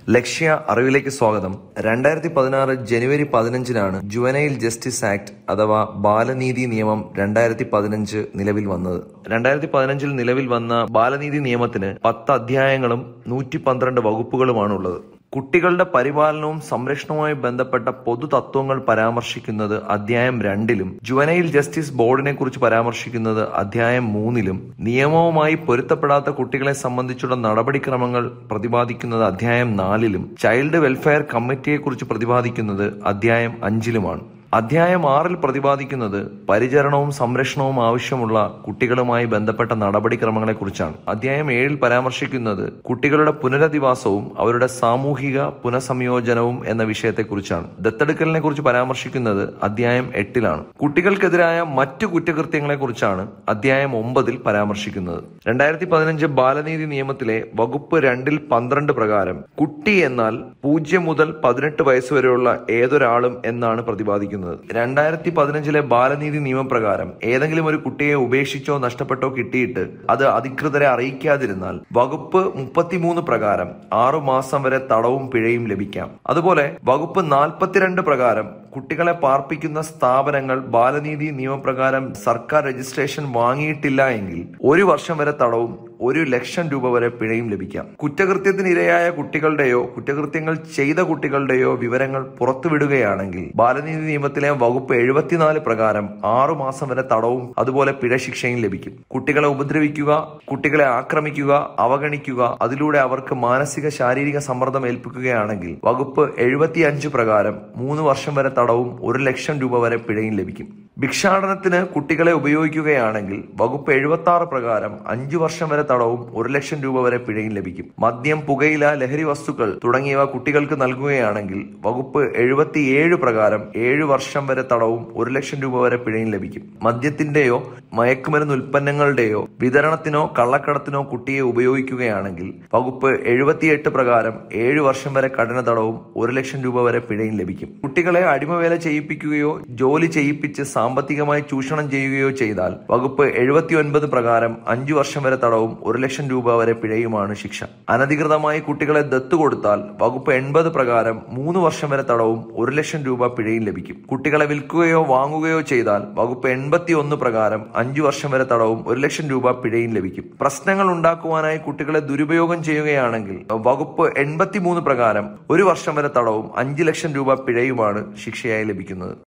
ലക്ഷ്യ അറിവിലേക്ക് സ്വാഗതം രണ്ടായിരത്തി പതിനാറ് ജനുവരി പതിനഞ്ചിനാണ് ജുവനൈൽ ജസ്റ്റിസ് ആക്ട് അഥവാ ബാലനീതി നിയമം രണ്ടായിരത്തി പതിനഞ്ച് നിലവിൽ വന്നത് രണ്ടായിരത്തി പതിനഞ്ചിൽ നിലവിൽ വന്ന ബാലനീതി നിയമത്തിന് പത്ത് അധ്യായങ്ങളും നൂറ്റി പന്ത്രണ്ട് വകുപ്പുകളുമാണുള്ളത് കുട്ടികളുടെ പരിപാലനവും സംരക്ഷണവുമായി ബന്ധപ്പെട്ട പൊതു തത്വങ്ങൾ പരാമർശിക്കുന്നത് അധ്യായം രണ്ടിലും ജുവനൈൽ ജസ്റ്റിസ് ബോർഡിനെ കുറിച്ച് പരാമർശിക്കുന്നത് അധ്യായം മൂന്നിലും നിയമവുമായി പൊരുത്തപ്പെടാത്ത കുട്ടികളെ സംബന്ധിച്ചുള്ള നടപടിക്രമങ്ങൾ പ്രതിപാദിക്കുന്നത് അധ്യായം നാലിലും ചൈൽഡ് വെൽഫെയർ കമ്മിറ്റിയെക്കുറിച്ച് പ്രതിപാദിക്കുന്നത് അധ്യായം അഞ്ചിലുമാണ് അധ്യായം ആറിൽ പ്രതിപാദിക്കുന്നത് പരിചരണവും സംരക്ഷണവും ആവശ്യമുള്ള കുട്ടികളുമായി ബന്ധപ്പെട്ട നടപടിക്രമങ്ങളെക്കുറിച്ചാണ് അധ്യായം ഏഴിൽ പരാമർശിക്കുന്നത് കുട്ടികളുടെ പുനരധിവാസവും അവരുടെ സാമൂഹിക പുനഃസംയോജനവും എന്ന വിഷയത്തെക്കുറിച്ചാണ് ദത്തെടുക്കലിനെ കുറിച്ച് പരാമർശിക്കുന്നത് അധ്യായം എട്ടിലാണ് കുട്ടികൾക്കെതിരായ മറ്റു കുറ്റകൃത്യങ്ങളെക്കുറിച്ചാണ് അധ്യായം ഒമ്പതിൽ പരാമർശിക്കുന്നത് രണ്ടായിരത്തി പതിനഞ്ച് ബാലനീതി നിയമത്തിലെ വകുപ്പ് രണ്ടിൽ പന്ത്രണ്ട് പ്രകാരം കുട്ടി എന്നാൽ പൂജ്യം മുതൽ പതിനെട്ട് വയസ്സുവരെയുള്ള ഏതൊരാളും എന്നാണ് പ്രതിപാദിക്കുന്നത് രണ്ടായിരത്തി പതിനഞ്ചിലെ ബാലനീതി നിയമപ്രകാരം ഏതെങ്കിലും ഒരു കുട്ടിയെ ഉപേക്ഷിച്ചോ നഷ്ടപ്പെട്ടോ കിട്ടിയിട്ട് അത് അധികൃതരെ അറിയിക്കാതിരുന്നാൽ വകുപ്പ് മുപ്പത്തിമൂന്ന് പ്രകാരം ആറു മാസം വരെ തടവും പിഴയും ലഭിക്കാം അതുപോലെ വകുപ്പ് നാൽപ്പത്തിരണ്ട് പ്രകാരം കുട്ടികളെ പാർപ്പിക്കുന്ന സ്ഥാപനങ്ങൾ ബാലനീതി നിയമപ്രകാരം സർക്കാർ രജിസ്ട്രേഷൻ വാങ്ങിയിട്ടില്ല എങ്കിൽ ഒരു വർഷം വരെ തടവും ഒരു ലക്ഷം രൂപ വരെ പിഴയും ലഭിക്കാം കുറ്റകൃത്യത്തിന് ഇരയായ കുട്ടികളുടെയോ കുറ്റകൃത്യങ്ങൾ ചെയ്ത കുട്ടികളുടെയോ വിവരങ്ങൾ പുറത്തുവിടുകയാണെങ്കിൽ ബാലനീതി നിയമത്തിലെ വകുപ്പ് എഴുപത്തിനാല് പ്രകാരം ആറു മാസം വരെ തടവും അതുപോലെ പിഴ ശിക്ഷയും ലഭിക്കും കുട്ടികളെ ഉപദ്രവിക്കുക കുട്ടികളെ ആക്രമിക്കുക അവഗണിക്കുക അതിലൂടെ അവർക്ക് മാനസിക ശാരീരിക സമ്മർദ്ദം ഏൽപ്പിക്കുകയാണെങ്കിൽ വകുപ്പ് എഴുപത്തിയഞ്ച് പ്രകാരം മൂന്ന് വർഷം വരെ തടവും ഒരു ലക്ഷം രൂപ വരെ പിഴയും ലഭിക്കും ഭിക്ഷാടനത്തിന് കുട്ടികളെ ഉപയോഗിക്കുകയാണെങ്കിൽ വകുപ്പ് എഴുപത്തി ആറ് പ്രകാരം അഞ്ചു വർഷം വരെ തടവും ഒരു ലക്ഷം രൂപ വരെ പിഴയും ലഭിക്കും മദ്യം പുകയില ലഹരി വസ്തുക്കൾ തുടങ്ങിയവ കുട്ടികൾക്ക് നൽകുകയാണെങ്കിൽ വകുപ്പ് എഴുപത്തിയേഴ് പ്രകാരം ഏഴ് വർഷം വരെ തടവും ഒരു ലക്ഷം രൂപ വരെ പിഴയും ലഭിക്കും മദ്യത്തിന്റെയോ മയക്കുമരുന്ന് ഉൽപ്പന്നങ്ങളുടെയോ വിതരണത്തിനോ കള്ളക്കടത്തിനോ കുട്ടിയെ ഉപയോഗിക്കുകയാണെങ്കിൽ വകുപ്പ് എഴുപത്തിയെട്ട് പ്രകാരം ഏഴ് വർഷം വരെ കഠിന തടവും ഒരു ലക്ഷം രൂപ വരെ പിഴയും ലഭിക്കും കുട്ടികളെ അടിമവേല ചെയ്യിപ്പിക്കുകയോ ജോലി ചെയ്യിപ്പിച്ച് സാമ്പത്തികമായി ചൂഷണം ചെയ്യുകയോ ചെയ്താൽ വകുപ്പ് എഴുപത്തിയൊൻപത് പ്രകാരം അഞ്ചു വർഷം വരെ തടവും ഒരു ലക്ഷം രൂപ വരെ പിഴയുമാണ് ശിക്ഷ അനധികൃതമായി കുട്ടികളെ ദത്തു കൊടുത്താൽ വകുപ്പ് എൺപത് പ്രകാരം മൂന്ന് വർഷം വരെ തടവും ഒരു ലക്ഷം രൂപ പിഴയും ലഭിക്കും കുട്ടികളെ വിൽക്കുകയോ വാങ്ങുകയോ ചെയ്താൽ വകുപ്പ് എൺപത്തി ഒന്ന് പ്രകാരം അഞ്ചു വർഷം വരെ തടവും ഒരു ലക്ഷം രൂപ പിഴയും ലഭിക്കും പ്രശ്നങ്ങൾ ഉണ്ടാക്കുവാനായി കുട്ടികളെ ദുരുപയോഗം ചെയ്യുകയാണെങ്കിൽ വകുപ്പ് എൺപത്തി മൂന്ന് പ്രകാരം ഒരു വർഷം വരെ തടവും അഞ്ചു ലക്ഷം രൂപ പിഴയുമാണ് ശിക്ഷയായി ലഭിക്കുന്നത്